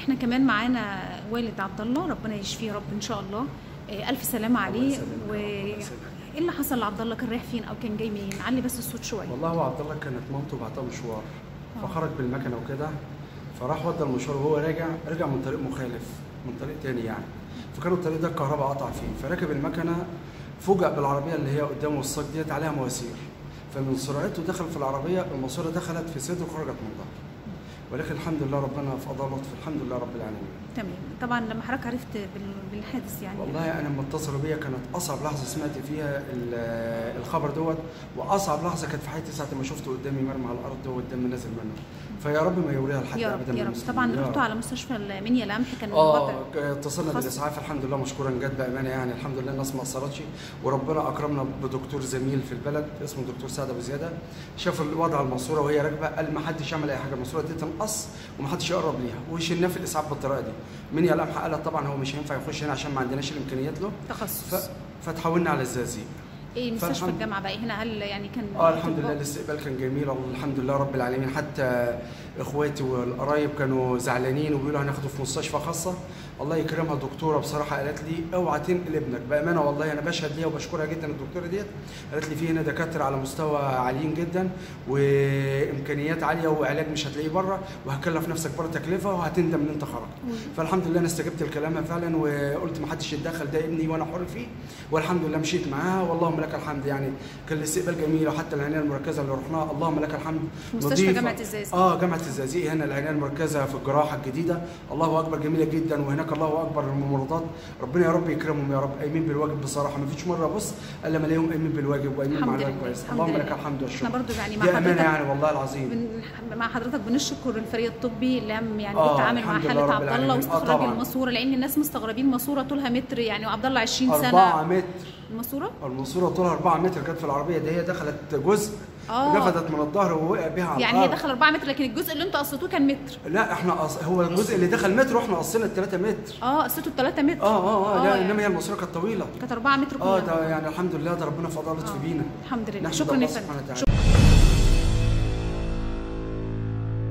احنا كمان معانا والد عبد الله ربنا يشفيه يا رب ان شاء الله آه، الف سلامه عليه يسلمك، و الله ايه يسلمك. اللي حصل لعبد الله كان رايح فين او كان جاي منين علي بس الصوت شويه والله هو عبد الله كانت مامته بعتها مشوار آه. فخرج بالمكنه وكده فراح ودى المشوار وهو راجع رجع من طريق مخالف من طريق تاني يعني فكان الطريق ده الكهرباء قطع فيه فركب المكنه فوجئ بالعربيه اللي هي قدامه الصاج ديت عليها مواسير فمن سرعته دخل في العربيه الماسوره دخلت في صدره وخرجت من ظهره ولكن الحمد لله ربنا في قضاء لطف الحمد لله رب العالمين تمام طبعا لما حضرتك عرفت بال- بالحادث يعني والله انا لما اتصلوا بيا كانت اصعب لحظه سمعت فيها ال- الخبر دوت واصعب لحظه كانت في حياتي ساعه ما شفته قدامي مرمى على الارض والدم نازل منه فيا رب ما يوريها لحد يا رب ابدا من يا رب المسلمين. طبعا يا رحتوا رب. على مستشفى المنيا القمح كان الوضع اه اتصلنا خاص. بالاسعاف الحمد لله مشكورا جت بامانه يعني الحمد لله الناس ما قصرتش وربنا اكرمنا بدكتور زميل في البلد اسمه دكتور سعد ابو زياده شاف الوضع الماسوره وهي راكبه قال ما حدش يعمل اي حاجه الماسوره دي تنقص وما حدش يقرب ليها وشلناه في الاسعاف بالطريقه دي منيا القمح قالت طبعا هو مش هينفع يخش هنا عشان ما عندناش الامكانيات له تخصص ف... فتحولنا على الزقازيق ايه مستشفى فالحمد- الجامعه بقى هنا هل يعني كان اه الحمد لله أطباء؟ الاستقبال كان جميل والحمد لله رب العالمين حتى اخواتي والقرايب كانوا زعلانين وبيقولوا هناخده في مستشفى خاصه الله يكرمها دكتوره بصراحه قالت لي اوعى تنقل ابنك بامانه والله انا بشهد ليها وبشكرها جدا الدكتوره ديت قالت لي في هنا دكاتره على مستوى عاليين جدا وامكانيات عاليه وعلاج مش هتلاقيه بره وهتكلف نفسك بره تكلفه وهتندم ان انت خرجت فالحمد لله انا استجبت لكلامها فعلا وقلت ما حدش يتدخل ده ابني وانا حر فيه والحمد لله مشيت معاها واللهم لك الحمد يعني كان الاستقبال جميل وحتى العنايه المركزه اللي رحناها اللهم لك الحمد مستشفى نظيفة. جامعة الزقازيق. اه جامعه الزقازيق هنا العنايه المركزه في الجراحه الجديده الله اكبر جميله جدا وهناك الله اكبر الممرضات ربنا يا رب يكرمهم يا رب قايمين بالواجب بصراحه ما فيش مره بص الا ما الاقيهم قايمين بالواجب وقايمين الحمد مع العلاج لله، كويس الحمد اللهم لله. لك الحمد والشكر احنا برضو يعني مع دي امانه حضرتك يعني والله العظيم بن... مع حضرتك بنشكر الفريق الطبي اللي عم يعني آه، بالتعامل مع الحمد لله حاله رب عبد الله العالمين. آه، واستخراج طبعاً. الماسوره لان الناس مستغربين ماسوره طولها متر يعني وعبد الله 20 سنه 4 متر الماسوره الماسوره طولها 4 متر كانت في العربيه دي هي دخلت جزء آه. نفذت من الظهر ووقع بها على يعني هي الأرض. دخل 4 متر لكن الجزء اللي انتوا قصيتوه كان متر لا احنا قص... هو الجزء اللي دخل متر واحنا قصينا ال 3 متر اه قصيته 3 متر اه اه اه لا يعني انما هي الماسوره كانت طويله كانت 4 متر اه كلها ده يعني الحمد لله ده ربنا فضل لطف آه. بينا الحمد لله نحمد شكرا الله يا سبحانه فندم وتعالى.